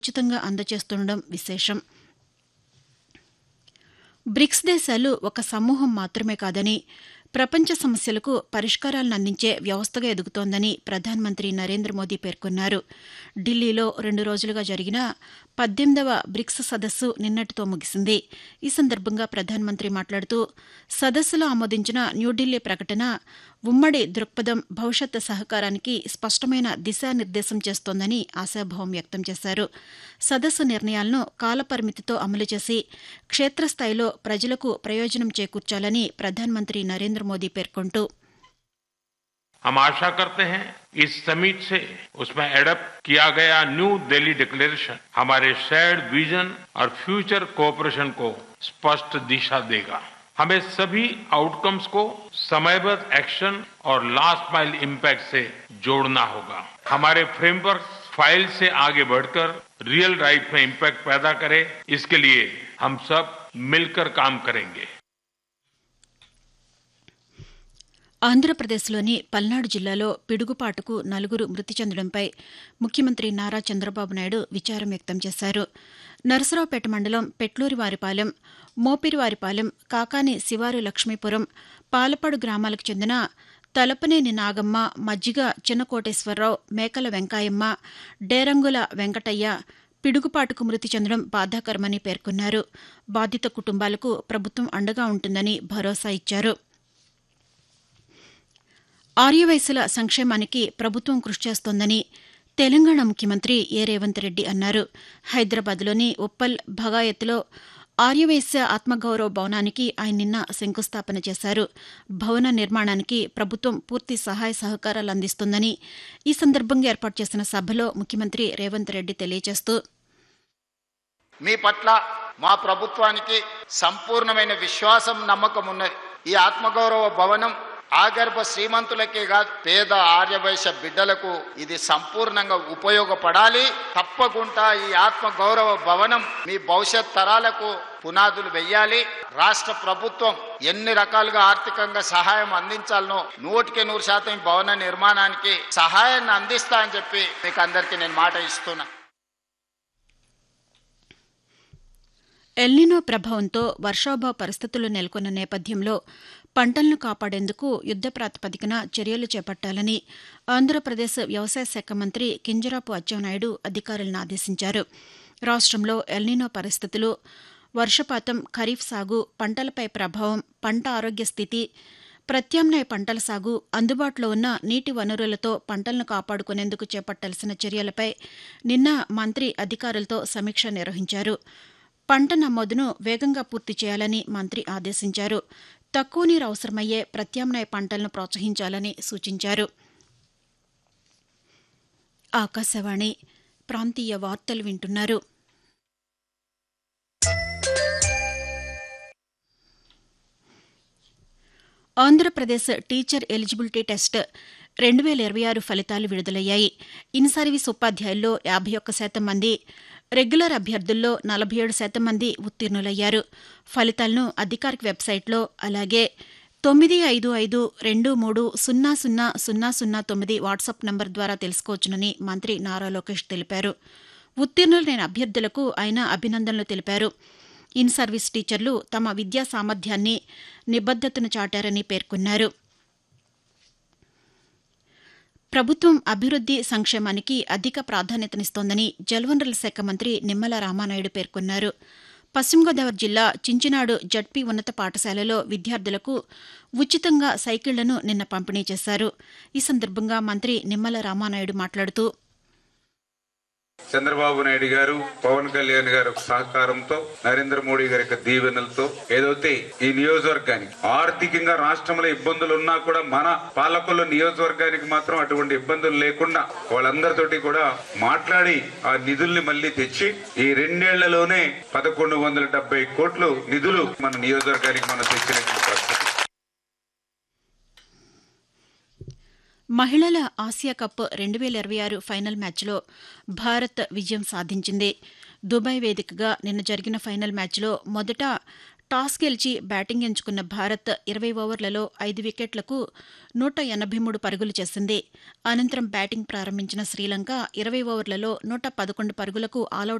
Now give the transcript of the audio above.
ఉచితంగా అందజేస్తుండడం విశేషం బ్రిక్స్ దేశాలు ఒక సమూహం మాత్రమే కాదని ప్రపంచ సమస్యలకు పరిష్కారాలను అందించే వ్యవస్థగా ఎదుగుతోందని ప్రధానమంత్రి నరేంద్ర మోదీ పేర్కొన్నారు ఢిల్లీలో రెండు రోజులుగా జరిగిన పద్దెనిమిదవ బ్రిక్స్ సదస్సు నిన్నటితో ముగిసింది ఈ సందర్భంగా ప్రధానమంత్రి మాట్లాడుతూ సదస్సులో ఆమోదించిన న్యూఢిల్లీ ప్రకటన ఉమ్మడి దృక్పథం భవిష్యత్ సహకారానికి స్పష్టమైన దిశానిర్దేశం చేస్తోందని ఆశాభావం వ్యక్తం చేశారు సదస్సు నిర్ణయాలను కాలపరిమితితో అమలు చేసి క్షేత్రస్థాయిలో ప్రజలకు ప్రయోజనం చేకూర్చాలని ప్రధానమంత్రి నరేంద్ర మోదీ పేర్కొంటూ हम आशा करते हैं इस समिट से उसमें एडप्ट किया गया न्यू दिल्ली डिक्लेरेशन हमारे शेयर्ड विजन और फ्यूचर कोऑपरेशन को स्पष्ट दिशा देगा हमें सभी आउटकम्स को समयबद्ध एक्शन और लास्ट माइल इम्पैक्ट से जोड़ना होगा हमारे फ्रेमवर्क फाइल से आगे बढ़कर रियल लाइफ में इम्पैक्ट पैदा करे इसके लिए हम सब मिलकर काम करेंगे ఆంధ్రప్రదేశ్లోని పల్నాడు జిల్లాలో పిడుగుపాటుకు నలుగురు మృతి చెందడంపై ముఖ్యమంత్రి నారా చంద్రబాబు నాయుడు విచారం వ్యక్తం చేశారు నరసరావుపేట మండలం పెట్లూరివారిపాలెం మోపిరివారిపాలెం కాకాని శివారు లక్ష్మీపురం పాలపాడు గ్రామాలకు చెందిన తలపనేని నాగమ్మ మజ్జిగ చిన్నకోటేశ్వరరావు మేకల వెంకాయమ్మ డేరంగుల వెంకటయ్య పిడుగుపాటుకు మృతి చెందడం బాధాకరమని పేర్కొన్నారు బాధిత కుటుంబాలకు ప్రభుత్వం అండగా ఉంటుందని భరోసా ఇచ్చారు ఆర్యవయసుల సంక్షేమానికి ప్రభుత్వం కృషి చేస్తోందని తెలంగాణ ముఖ్యమంత్రి ఏ రేవంత్ రెడ్డి అన్నారు హైదరాబాద్లోని ఉప్పల్ భగాయత్లో ఆర్యవైశ్య ఆత్మగౌరవ భవనానికి ఆయన నిన్న శంకుస్థాపన చేశారు భవన నిర్మాణానికి ప్రభుత్వం పూర్తి సహాయ సహకారాలు అందిస్తుందని ఈ సందర్భంగా ఏర్పాటు చేసిన సభలో ముఖ్యమంత్రి రేవంత్ రెడ్డి తెలియజేస్తూ మీ పట్ల మా ప్రభుత్వానికి సంపూర్ణమైన విశ్వాసం నమ్మకం ఉన్నది ఈ ఆత్మగౌరవ భవనం ఆగర్భ శ్రీమంతులకే కాదు పేద ఆర్యవైశ్య బిడ్డలకు ఇది సంపూర్ణంగా ఉపయోగపడాలి తప్పకుండా ఈ ఆత్మ గౌరవ భవనం మీ భవిష్యత్ తరాలకు పునాదులు వెయ్యాలి రాష్ట్ర ప్రభుత్వం ఎన్ని రకాలుగా ఆర్థికంగా సహాయం అందించాలనో నూటికి నూరు శాతం ఈ భవన నిర్మాణానికి సహాయాన్ని అందిస్తా అని చెప్పి మీకు అందరికీ నేను మాట ఇస్తున్నా ఎల్నినో ప్రభావంతో వర్షాభావ పరిస్థితులు నెలకొన్న నేపథ్యంలో పంటలను కాపాడేందుకు యుద్ద ప్రాతిపదికన చర్యలు చేపట్టాలని ఆంధ్రప్రదేశ్ వ్యవసాయ శాఖ మంత్రి కింజరాపు అచ్చెన్నాయుడు అధికారులను ఆదేశించారు రాష్ట్రంలో ఎల్నినో పరిస్థితులు వర్షపాతం ఖరీఫ్ సాగు పంటలపై ప్రభావం పంట ఆరోగ్య స్థితి ప్రత్యామ్నాయ పంటల సాగు అందుబాటులో ఉన్న నీటి వనరులతో పంటలను కాపాడుకునేందుకు చేపట్టాల్సిన చర్యలపై నిన్న మంత్రి అధికారులతో సమీక్ష నిర్వహించారు పంట నమోదును వేగంగా పూర్తి చేయాలని మంత్రి ఆదేశించారు తక్కువ నీరు అవసరమయ్యే ప్రత్యామ్నాయ పంటలను ప్రోత్సహించాలని సూచించారు ఆకాశవాణి ప్రాంతీయ వార్తలు వింటున్నారు ఆంధ్రప్రదేశ్ టీచర్ ఎలిజిబిలిటీ టెస్ట్ రెండు వేల ఇరవై ఆరు ఫలితాలు విడుదలయ్యాయి ఇన్ సర్వీస్ ఉపాధ్యాయుల్లో యాభై ఒక్క శాతం మంది రెగ్యులర్ అభ్యర్థుల్లో నలభై ఏడు శాతం మంది ఉత్తీర్ణులయ్యారు ఫలితాలను అధికారిక వెబ్సైట్లో అలాగే తొమ్మిది ఐదు ఐదు రెండు మూడు సున్నా సున్నా సున్నా సున్నా తొమ్మిది వాట్సాప్ నంబర్ ద్వారా తెలుసుకోవచ్చునని మంత్రి నారా లోకేష్ తెలిపారు ఉత్తీర్ణులైన అభ్యర్థులకు ఆయన అభినందనలు తెలిపారు ఇన్ సర్వీస్ టీచర్లు తమ విద్యా సామర్థ్యాన్ని నిబద్దతను చాటారని పేర్కొన్నారు ప్రభుత్వం అభివృద్ది సంక్షేమానికి అధిక ప్రాధాన్యతనిస్తోందని జలవనరుల శాఖ మంత్రి నిమ్మల రామానాయుడు పేర్కొన్నారు పశ్చిమ గోదావరి జిల్లా చించినాడు జడ్పీ ఉన్నత పాఠశాలలో విద్యార్థులకు ఉచితంగా సైకిళ్లను నిన్న పంపిణీ చేశారు ఈ సందర్భంగా మంత్రి నిమ్మల రామానాయుడు మాట్లాడుతూ చంద్రబాబు నాయుడు గారు పవన్ కళ్యాణ్ గారి సహకారంతో నరేంద్ర మోడీ గారి యొక్క దీవెనలతో ఏదైతే ఈ నియోజకవర్గానికి ఆర్థికంగా రాష్ట్రంలో ఇబ్బందులు ఉన్నా కూడా మన పాలకుల నియోజకవర్గానికి మాత్రం అటువంటి ఇబ్బందులు లేకుండా వాళ్ళందరితోటి కూడా మాట్లాడి ఆ నిధుల్ని మళ్ళీ తెచ్చి ఈ రెండేళ్లలోనే పదకొండు వందల డెబ్బై కోట్లు నిధులు మన నియోజకవర్గానికి మనం తెచ్చినటువంటి పరిస్థితి మహిళల ఆసియా కప్ రెండు వేల ఇరవై ఆరు ఫైనల్ మ్యాచ్లో భారత్ విజయం సాధించింది దుబాయ్ వేదికగా నిన్న జరిగిన ఫైనల్ మ్యాచ్లో మొదట టాస్ గెలిచి బ్యాటింగ్ ఎంచుకున్న భారత్ ఇరవై ఓవర్లలో ఐదు వికెట్లకు నూట ఎనభై మూడు పరుగులు చేసింది అనంతరం బ్యాటింగ్ ప్రారంభించిన శ్రీలంక ఇరవై ఓవర్లలో నూట పదకొండు పరుగులకు ఆలౌట్